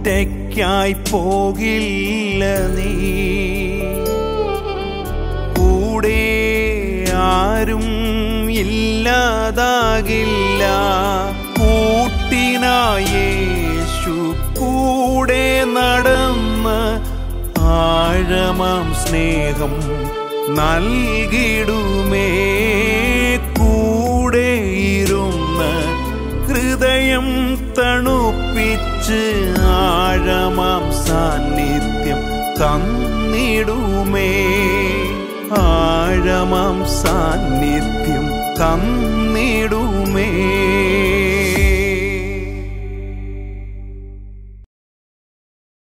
ഒറ്റയ്ക്കായി പോകില്ല നീ കൂടെ ആരും ഇല്ലാതാകില്ല കൂട്ടിനായേശു കൂടെ നടന്ന് ആഴമാം സ്നേഹം നൽകിടുമേ കൂടെ ഇരുന്ന് ഹൃദയം തണുപ്പിച്ച് ആഴമാം സാന്നിധ്യം തന്നിടുമേ ആഴമാം സാന്നിധ്യം തന്നിടുമേ